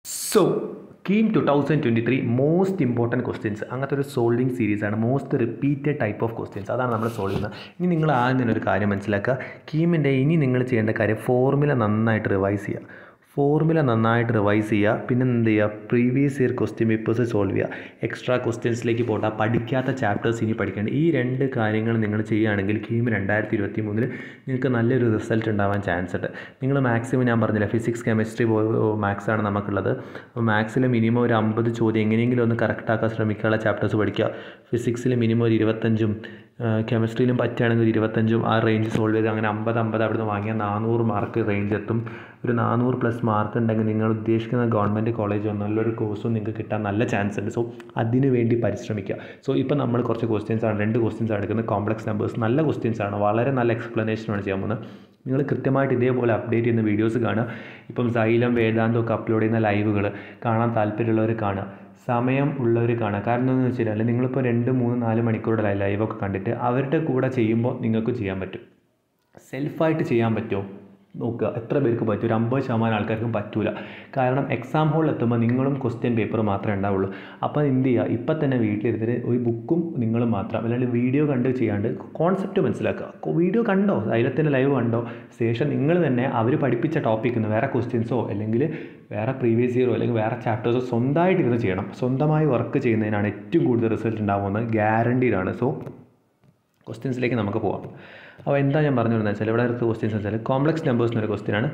so KEAM two thousand twenty three most important questions അങ്ങനത്തെ ഒരു solving സീരീസാണ് most repeated type of questions അതാണ് നമ്മൾ സോൾവ് ചെയ്യുന്നത് ഇനി നിങ്ങൾ ആദ്യം തന്നെ ഒരു കാര്യം മനസ്സിലാക്കുക കീമിൻ്റെ ഇനി നിങ്ങൾ ചെയ്യേണ്ട കാര്യം ഫോർമുല നന്നായിട്ട് റിവൈസ് ചെയ്യുക ഫോർമുല നന്നായിട്ട് റിവൈസ് ചെയ്യുക പിന്നെ എന്ത് ചെയ്യുക previous year question papers solve ചെയ്യുക എക്സ്ട്രാ ക്വസ്റ്റ്യൻസിലേക്ക് പോകണ്ട പഠിക്കാത്ത ചാപ്റ്റേഴ്സ് ഇനി പഠിക്കേണ്ട ഈ രണ്ട് കാര്യങ്ങൾ നിങ്ങൾ ചെയ്യുകയാണെങ്കിൽ കീം രണ്ടായിരത്തി ഇരുപത്തി മൂന്നിൽ നിങ്ങൾക്ക് നല്ലൊരു റിസൾട്ട് ഉണ്ടാവാൻ ചാൻസ് ഉണ്ട് നിങ്ങൾ മാക്സിമം ഞാൻ പറഞ്ഞില്ല ഫിസിക്സ് കെമിസ്ട്രി മാത്സ് ആണ് നമുക്കുള്ളത് അപ്പോൾ മാത്സിൽ മിനിമം ഒരു അമ്പത് ചോദ്യം എങ്ങനെയെങ്കിലും ഒന്ന് കറക്റ്റ് ആക്കാൻ ശ്രമിക്കാനുള്ള ചാപ്റ്റേഴ്സ് പഠിക്കുക ഫിസിക്സിൽ മിനിമം ഒരു ഇരുപത്തഞ്ചും കെമിസ്ട്രിയിലും പറ്റുകയാണെങ്കിൽ ഒരു ഇരുപത്തഞ്ചും ആ റേഞ്ച് സോൾവ് ചെയ്ത് അങ്ങനെ അമ്പത് അമ്പത് അവിടെ നിന്ന് വാങ്ങിയാൽ നാനൂറ് മാർക്ക് റേഞ്ച് എത്തും ഒരു നാനൂറ് പ്ലസ് മാർക്ക് ഉണ്ടെങ്കിൽ നിങ്ങൾ ഉദ്ദേശിക്കുന്ന ഗവൺമെൻറ് കോളേജോ നല്ലൊരു കോഴ്സും നിങ്ങൾക്ക് കിട്ടാൻ നല്ല ചാൻസ് ഉണ്ട് സോ അതിന് വേണ്ടി പരിശ്രമിക്കുക സോ ഇപ്പോൾ നമ്മൾ കുറച്ച് ക്വസ്റ്റ്യൻസ് ആണ് രണ്ട് ക്വസ്റ്റ്യൻസ് ആണ് എടുക്കുന്നത് കോംപ്ലക്സ് നമ്പേഴ്സ് നല്ല ക്വസ്റ്റ്യൻസ് ആണ് വളരെ നല്ല എക്സ്പ്ലനേഷനാണ് ചെയ്യാൻ പോകുന്നത് നിങ്ങൾ കൃത്യമായിട്ട് ഇതേപോലെ അപ്ഡേറ്റ് ചെയ്യുന്ന വീഡിയോസ് കാണുക ഇപ്പം സൈലം വേദാന്തം ഒക്കെ അപ്ലോഡ് ചെയ്യുന്ന ലൈവുകൾ കാണാൻ താല്പര്യമുള്ളവർ കാണുക സമയം ഉള്ളവർ കാണുക കാരണം എന്താണെന്ന് വെച്ച് കഴിഞ്ഞാൽ നിങ്ങളിപ്പോൾ രണ്ട് മൂന്ന് നാല് മണിക്കൂറുടെ ലൈവൊക്കെ കണ്ടിട്ട് അവരുടെ കൂടെ ചെയ്യുമ്പോൾ നിങ്ങൾക്ക് ചെയ്യാൻ പറ്റും സെൽഫായിട്ട് ചെയ്യാൻ പറ്റുമോ നോക്കുക എത്ര പേർക്ക് പറ്റും ഒരു അമ്പത് ശതമാനം ആൾക്കാർക്കും പറ്റൂല കാരണം എക്സാം ഹോളിൽ എത്തുമ്പോൾ നിങ്ങളും ക്വസ്റ്റ്യൻ പേപ്പർ മാത്രമേ ഉണ്ടാവുള്ളൂ അപ്പോൾ എന്ത് ചെയ്യുക ഇപ്പം തന്നെ വീട്ടിലിരുന്നിട്ട് ഒരു ബുക്കും നിങ്ങളും മാത്രം അല്ലാണ്ട് വീഡിയോ കണ്ട് ചെയ്യാണ്ട് കോൺസെപ്റ്റ് മനസ്സിലാക്കുക വീഡിയോ കണ്ടോ അതിലത്തിൻ്റെ ലൈവ് കണ്ടോ ശേഷം നിങ്ങൾ തന്നെ അവർ പഠിപ്പിച്ച ടോപ്പിക്കിൽ നിന്ന് വേറെ ക്വസ്റ്റ്യൻസോ അല്ലെങ്കിൽ വേറെ പ്രീവിയസ് ഇയറോ അല്ലെങ്കിൽ വേറെ ചാപ്റ്റേഴ്സോ സ്വന്തമായിട്ട് ഇരുന്ന് ചെയ്യണം സ്വന്തമായി വർക്ക് ചെയ്യുന്നതിനാണ് ഏറ്റവും കൂടുതൽ റിസൾട്ട് ഉണ്ടാകുന്നത് ഗ്യാരണ്ടീഡാണ് സോ ക്വസ്റ്റ്യൻസിലേക്ക് നമുക്ക് പോകാം അപ്പോൾ എന്താ ഞാൻ പറഞ്ഞു വരുന്നത് വെച്ചാൽ ഇവിടെ അടുത്ത ക്വസ്റ്റ്യൻസ് വെച്ചാൽ കോംപ്ലക്സ് നമ്പേഴ്സ് എന്നൊരു ക്വസ്റ്റ്യൻ ആണ്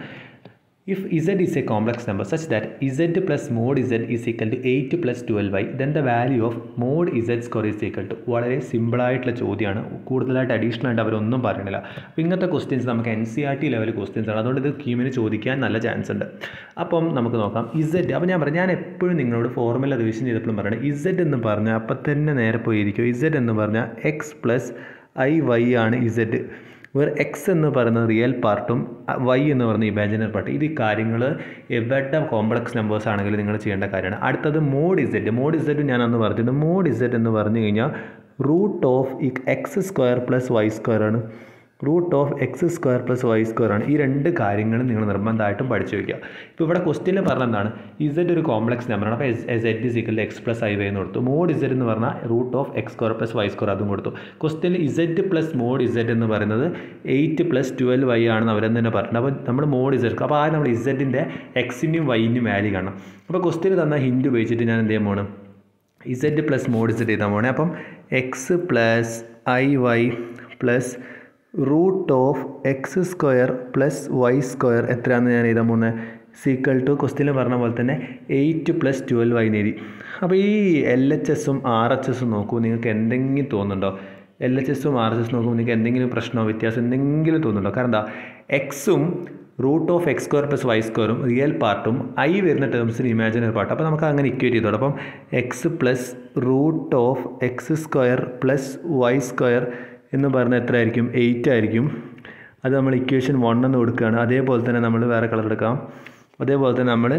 if Z is a complex number such that Z plus mod Z is equal to eight plus twelve Y then the value of mod Z square is equal to വളരെ സിമ്പിളായിട്ടുള്ള ചോദ്യമാണ് കൂടുതലായിട്ട് additional ആയിട്ട് അവരൊന്നും പറയണില്ല അപ്പോൾ ഇങ്ങനത്തെ ക്വസ്റ്റ്യൻസ് നമുക്ക് N C R T level questions ആണ് അതുകൊണ്ട് ഇത് കീമിന് ചോദിക്കാൻ നല്ല ചാൻസ് ഉണ്ട് അപ്പം നമുക്ക് നോക്കാം ഇസഡ് അപ്പോൾ ഞാൻ പറഞ്ഞു ഞാൻ എപ്പോഴും നിങ്ങളോട് ഫോർമുല റിവിഷൻ ചെയ്തപ്പോഴും പറയുന്നത് ഇസഡ് എന്ന് പറഞ്ഞാൽ അപ്പം തന്നെ നേരെ പോയിരിക്കും ഇസഡ് എന്ന് പറഞ്ഞാൽ എക്സ് പ്ലസ് ഐ വൈ ആണ് ഇസഡ് വേർ എക്സ് എന്ന് പറയുന്നത് റിയൽ പാർട്ടും വൈ എന്ന് പറയുന്ന ഇമാജിനറി പാർട്ട് ഇത് കാര്യങ്ങൾ എവിടെ കോംപ്ലക്സ് നമ്പേഴ്സ് ആണെങ്കിലും നിങ്ങൾ ചെയ്യേണ്ട കാര്യമാണ് അടുത്തത് മോഡ് ഇസഡ് മോഡ് ഇസഡ് ഞാൻ അന്ന് പറഞ്ഞിട്ടുണ്ട് മോഡ് ഇസഡ് എന്ന് പറഞ്ഞു കഴിഞ്ഞാൽ root of x square plus y square ആണ് root of x square plus y square ആണ് ഈ രണ്ട് കാര്യങ്ങളും നിങ്ങൾ നിർബന്ധമായിട്ടും പഠിച്ചു വയ്ക്കുക ഇപ്പോൾ ഇവിടെ ക്വസ്റ്റ്യനിൽ പറഞ്ഞ എന്താണ് ഇസഡ് ഒരു കോംപ്ലക്സ് നമ്പറാണ് അപ്പോൾ s is equal x plus I y എന്ന് കൊടുത്തു മോഡ് ഇസഡ് എന്ന് പറഞ്ഞാൽ root of x square plus y square അതും കൊടുത്തു ക്വസ്റ്റ്യനിൽ ഇസഡ് പ്ലസ് മോഡ് ഇസഡ് എന്ന് പറയുന്നത് എയ്റ്റ് പ്ലസ് ട്വൽവ് വൈ ആണെന്ന് അവരെന്ന് തന്നെ പറഞ്ഞിട്ടുണ്ട് അപ്പോൾ നമ്മൾ മോഡ് ഇസഡ് അപ്പോൾ ആ നമ്മൾ ഇസഡിൻ്റെ എക്സിൻ്റെയും വൈൻ്റെയും വാല്യൂ കാണണം അപ്പോൾ ക്വസ്റ്റ്യൻ തന്ന ഹിൻഡ് ഉപയോഗിച്ചിട്ട് ഞാൻ എന്ത് ചെയ്യാൻ പോകണം ഇസഡ് പ്ലസ് മോഡ് ഇസഡ് ചെയ്താൽ പോകണേ അപ്പം x plus I y plus root of x square plus y square എത്രയാണെന്ന് ഞാൻ എഴുതാൻ പോകുന്നത് സീക്വൽ ടു ക്വസ്റ്റ്യനിൽ പറഞ്ഞ പോലെ തന്നെ എയ്റ്റ് പ്ലസ് ട്വൽവ് ആയി എഴുതി അപ്പോൾ ഈ എൽ എച്ച് എസും ആർ എച്ച് എസും നോക്കൂ നിങ്ങൾക്ക് എന്തെങ്കിലും തോന്നുന്നുണ്ടോ എൽ എച്ച് എസും ആർ എച്ച് എസും നോക്കുമ്പോൾ നിങ്ങൾക്ക് എന്തെങ്കിലും പ്രശ്നമോ വ്യത്യാസം എന്തെങ്കിലും തോന്നുന്നുണ്ടോ കാരണം എന്താ എക്സും root of x square plus y സ്ക്വയറും റിയൽ പാർട്ടും ഐ വരുന്ന ടേംസിന് ഇമാജിനറി പാർട്ട് അപ്പോൾ നമുക്ക് അങ്ങനെ ഇക്വേറ്റ് ചെയ്തോളൂ അപ്പം x plus root of x square plus y square എന്ന് പറഞ്ഞാൽ എത്രയായിരിക്കും എയ്റ്റ് ആയിരിക്കും അത് നമ്മൾ ഇക്വേഷൻ വൺ എന്ന് കൊടുക്കുകയാണ് അതേപോലെ തന്നെ നമ്മൾ വേറെ കളർ എടുക്കാം അതേപോലെ തന്നെ നമ്മൾ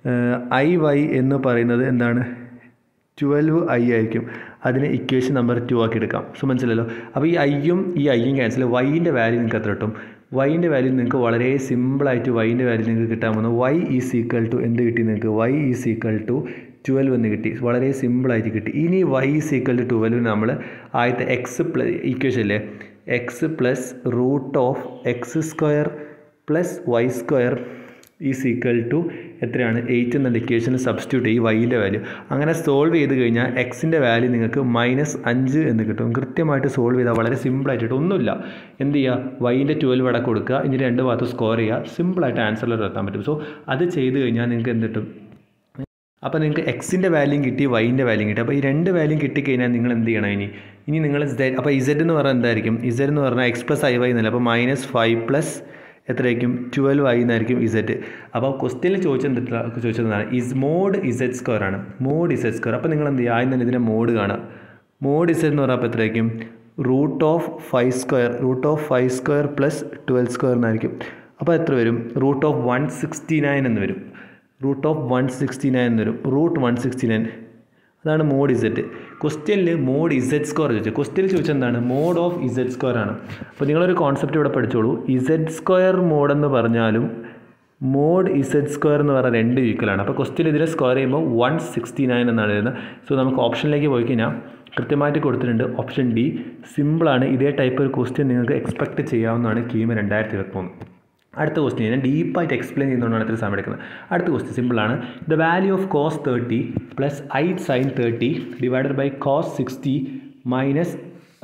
ഐ വൈ എന്ന് പറയുന്നത് എന്താണ് ട്വൽവ് ഐ ആയിരിക്കും അതിനെ ഇക്വേഷൻ നമ്പർ ടു ആക്കി എടുക്കാം സോ മനസ്സിലല്ലോ അപ്പോൾ ഈ ഐയും ഈ ഐയും ക്യാൻസൽ വൈൻ്റെ വാല്യൂ നിങ്ങൾക്ക് എത്ര കിട്ടും വൈൻ്റെ വാല്യൂ നിങ്ങൾക്ക് വളരെ സിമ്പിളായിട്ട് വൈൻ്റെ വാല്യൂ നിങ്ങൾക്ക് കിട്ടാൻ പോകുന്നത് വൈ ഈസ് ഈക്വൽ ടു എന്ത് കിട്ടി നിങ്ങൾക്ക് y is equal to twelve എന്ന് കിട്ടി വളരെ സിമ്പിളായിട്ട് കിട്ടി ഇനി y is equal to twelve നമ്മൾ ആദ്യത്തെ എക്സ് പ്ലസ് ഇക്വേഷൻ അല്ലേ x plus root of x square plus y square is equal to എത്രയാണ് എയ്റ്റ് എന്നുള്ള ഇക്വേഷന് സബ്സ്റ്റിറ്റ്യൂട്ട് ഈ വൈൻ്റെ വാല്യൂ അങ്ങനെ സോൾവ് ചെയ്ത് കഴിഞ്ഞാൽ എക്സിൻ്റെ വാല്യൂ നിങ്ങൾക്ക് മൈനസ് അഞ്ച് എന്ന് കിട്ടും കൃത്യമായിട്ട് സോൾവ് ചെയ്താൽ വളരെ സിമ്പിളായിട്ട് കിട്ടും ഒന്നുമില്ല എന്ത് ചെയ്യുക വൈൻ്റെ ട്വൽവ് അവിടെ കൊടുക്കുക ഇനി രണ്ട് ഭാഗത്ത് സ്കോർ ചെയ്യുക സിമ്പിളായിട്ട് ആൻസറിൽ എത്താൻ പറ്റും സോ അത് ചെയ്ത് കഴിഞ്ഞാൽ നിങ്ങൾക്ക് എന്ത് കിട്ടും അപ്പോൾ നിങ്ങൾക്ക് എക്സിൻ്റെ വാല്യൂ കിട്ടി വൈൻ്റെ വാല്യൂ കിട്ടി അപ്പോൾ ഈ രണ്ട് വാല്യൂ കിട്ടിക്കഴിഞ്ഞാൽ നിങ്ങൾ എന്ത് ചെയ്യണം ഇനി ഇനി നിങ്ങൾ അപ്പോൾ ഇസഡ് എന്ന് പറഞ്ഞാൽ എന്തായിരിക്കും ഇസഡ് എന്ന് പറഞ്ഞാൽ എക്സ് പ്ലസ് ഐ വൈ എന്നല്ല അപ്പോൾ മൈനസ് ഫൈവ് പ്ലസ് എത്രയായിരിക്കും ട്വൽവ് ഐ എന്നായിരിക്കും ഇസഡ് അപ്പോൾ ക്വസ്റ്റ്യനിൽ ചോദിച്ചത് ചോദിച്ചതാണ് ഇസ് മോഡ് ഇസഡ് സ്ക്വയർ ആണ് മോഡ് ഇസഡ് സ്ക്വയർ അപ്പോൾ നിങ്ങൾ എന്ത് ചെയ്യുക ആദ്യം തന്നെ ഇതിൻ്റെ മോഡ് കാണുക മോഡ് ഇസഡ് എന്ന് പറഞ്ഞാൽ അപ്പോൾ എത്രയായിരിക്കും root of five square root of five square plus twelve square എന്നായിരിക്കും അപ്പോൾ എത്ര വരും root of one sixty nine എന്ന് വരും root of one sixty nine എന്ന് വരും റൂട്ട് വൺ സിക്സ്റ്റി നയൻ അതാണ് മോഡ് ഇസഡ് ക്വസ്റ്റ്യനിൽ മോഡ് ഇസഡ് സ്കോർ ചോദിച്ചു ക്വസ്റ്റ്യനിൽ ചോദിച്ചത് എന്താണ് മോഡ് ഓഫ് ഇസഡ് സ്ക്വയർ ആണ് അപ്പോൾ നിങ്ങളൊരു കോൺസെപ്റ്റ് ഇവിടെ പഠിച്ചോളൂ ഇസഡ് സ്ക്വയർ മോഡ് എന്ന് പറഞ്ഞാലും മോഡ് ഇസഡ് സ്ക്വയർ എന്ന് പറയുന്ന രണ്ട് ഈക്വലാണ് അപ്പോൾ ക്വസ്റ്റ്യൻ ഇതിൽ സ്ക്വയർ ചെയ്യുമ്പോൾ വൺ സിക്സ്റ്റി നയൻ എന്നാണ് എഴുതുന്നത് സോ നമുക്ക് ഓപ്ഷനിലേക്ക് പോയി കഴിഞ്ഞാൽ കൃത്യമായിട്ട് കൊടുത്തിട്ടുണ്ട് ഓപ്ഷൻ ഡി സിമ്പിളാണ് ഇതേ ടൈപ്പ് ഒരു ക്വസ്റ്റ്യൻ നിങ്ങൾക്ക് എക്സ്പെക്റ്റ് ചെയ്യാവുന്നതാണ് കീം രണ്ടായിരത്തി ഇരുപത്തിമൂന്ന് അടുത്ത ക്വസ്റ്റ്യൻ ഞാൻ ഡീപ്പായിട്ട് എക്സ്പ്ലെയിൻ ചെയ്യുന്നതുകൊണ്ടാണ് ഇത്ര സമയം എടുക്കുന്നത് അടുത്ത ക്വസ്റ്റ്യൻ സിമ്പിളാണ് the value of cos thirty plus i sine thirty divided by cos sixty minus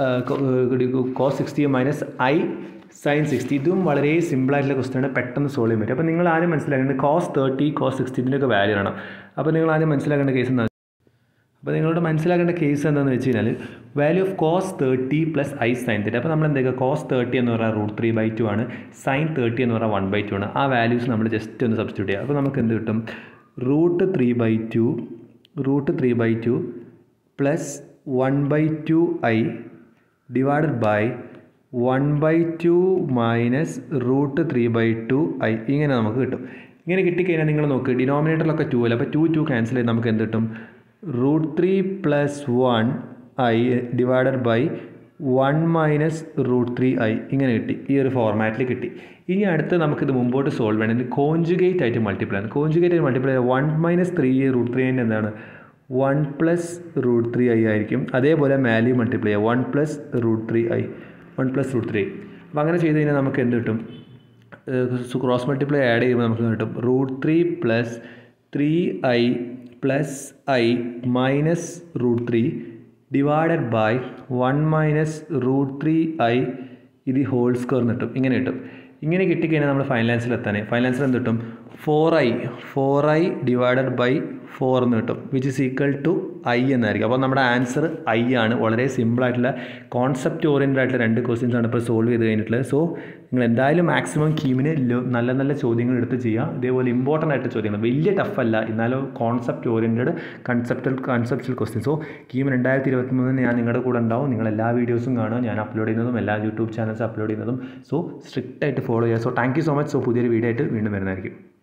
cos sixty minus i sine sixty ഇതും വളരെ സിമ്പിളായിട്ടുള്ള ക്വസ്റ്റ്യൻ ആണ് പെട്ടെന്ന് സോൾവ് ചെയ്യാൻ പറ്റും അപ്പോൾ നിങ്ങൾ ആദ്യം മനസ്സിലാക്കേണ്ടത് കോസ് തേർട്ടി കോസ് സിക്സ്റ്റീൻ്റെയൊക്കെ വാല്യൂ ആണ് അപ്പോൾ നിങ്ങൾ ആദ്യം മനസ്സിലാക്കേണ്ട കേസ് എന്താ അപ്പോൾ നിങ്ങളോട് മനസ്സിലാക്കേണ്ട കേസ് എന്താണെന്ന് വെച്ച് കഴിഞ്ഞാൽ value of cos thirty plus i sine thirty അപ്പോൾ നമ്മൾ എന്തൊക്കെ കോസ് തേർട്ടി എന്ന് പറഞ്ഞാൽ റൂട്ട് ത്രീ ബൈ ടു ആണ് സൈൻ തേർട്ടി എന്ന് പറഞ്ഞാൽ വൺ ബൈ ടു ആണ് ആ വാല്യൂസ് നമ്മൾ ജസ്റ്റ് ഒന്ന് സബ്സ്റ്റിറ്റ്യൂട്ട് ചെയ്യുക അപ്പോൾ നമുക്ക് എന്ത് കിട്ടും root three by two root three by two plus one by two i divided by one by two minus root three by two i ഇങ്ങനെ നമുക്ക് കിട്ടും ഇങ്ങനെ കിട്ടിക്കഴിഞ്ഞാൽ നിങ്ങൾ നോക്ക് ഡിനോമിനേറ്ററിലൊക്കെ ടു അല്ല അപ്പോൾ ടു ടു ക്യാൻസൽ ചെയ്ത് നമുക്ക് എന്ത് കിട്ടും root three plus one i divided by one minus root three i ഇങ്ങനെ കിട്ടി ഈ ഒരു ഫോർമാറ്റിൽ കിട്ടി ഇനി അടുത്ത് നമുക്കിത് മുമ്പോട്ട് സോൾവ് ചെയ്യണമെങ്കിൽ കോഞ്ചുഗേറ്റ് ആയിട്ട് മൾട്ടിപ്ലൈ ആണ് കോഞ്ചുഗേറ്റ് ആയിട്ട് multiply one minus three root three അതിൻ്റെ എന്താണ് one plus root three i ആയിരിക്കും അതേപോലെ മാലി മൾട്ടിപ്ലൈ ചെയ്യുക one plus root three i one plus root three അപ്പോൾ അങ്ങനെ ചെയ്ത് കഴിഞ്ഞാൽ നമുക്ക് എന്ത് കിട്ടും ക്രോസ് മൾട്ടിപ്ലൈ ആഡ് ചെയ്യുമ്പോൾ നമുക്ക് കിട്ടും root three plus three i plus i minus root three divided by one minus root three i ഇത് ഹോൾ സ്ക്വയർ കിട്ടും ഇങ്ങനെ കിട്ടും ഇങ്ങനെ കിട്ടിക്കഴിഞ്ഞാൽ നമ്മൾ ഫൈനൽ ആൻസറിൽ എത്താനേ ഫൈനൽ ആൻസർ എന്ത് കിട്ടും four i four i divided by four എന്ന് കിട്ടും which is equal to i എന്നായിരിക്കും അപ്പോൾ നമ്മുടെ ആൻസർ ഐ ആണ് വളരെ സിമ്പിളായിട്ടുള്ള കോൺസെപ്റ്റ് ഓറിയൻറ്റഡ് ആയിട്ടുള്ള രണ്ട് ക്വസ്റ്റ്യൻസ് ആണ് ഇപ്പോൾ സോൾവ് ചെയ്ത് കഴിഞ്ഞിട്ടുള്ളത് സോ നിങ്ങൾ എന്തായാലും മാക്സിമം കീമിന് നല്ല നല്ല ചോദ്യങ്ങൾ എടുത്ത് ചെയ്യുക ഇതേപോലെ ഇമ്പോർട്ടൻ്റ് ആയിട്ട് ചോദ്യങ്ങൾ വലിയ ടഫ് അല്ല എന്നാലും concept oriented conceptual conceptual question so KEAM രണ്ടായിരത്തി ഇരുപത്തി മൂന്നിന് ഞാൻ നിങ്ങളുടെ കൂടെ ഉണ്ടാവും നിങ്ങൾ എല്ലാ വീഡിയോസും കാണുക ഞാൻ അപ്ലോഡ് ചെയ്യുന്നതും എല്ലാ യൂട്യൂബ് ചാനൽസ് അപ്ലോഡ് ചെയ്യുന്നതും സോ സ്ട്രിക്റ്റ് ആയിട്ട് ഫോളോ ചെയ്യുക so thank you so much so പുതിയൊരു വീഡിയോ ആയിട്ട് വീണ്ടും വരുന്നതായിരിക്കും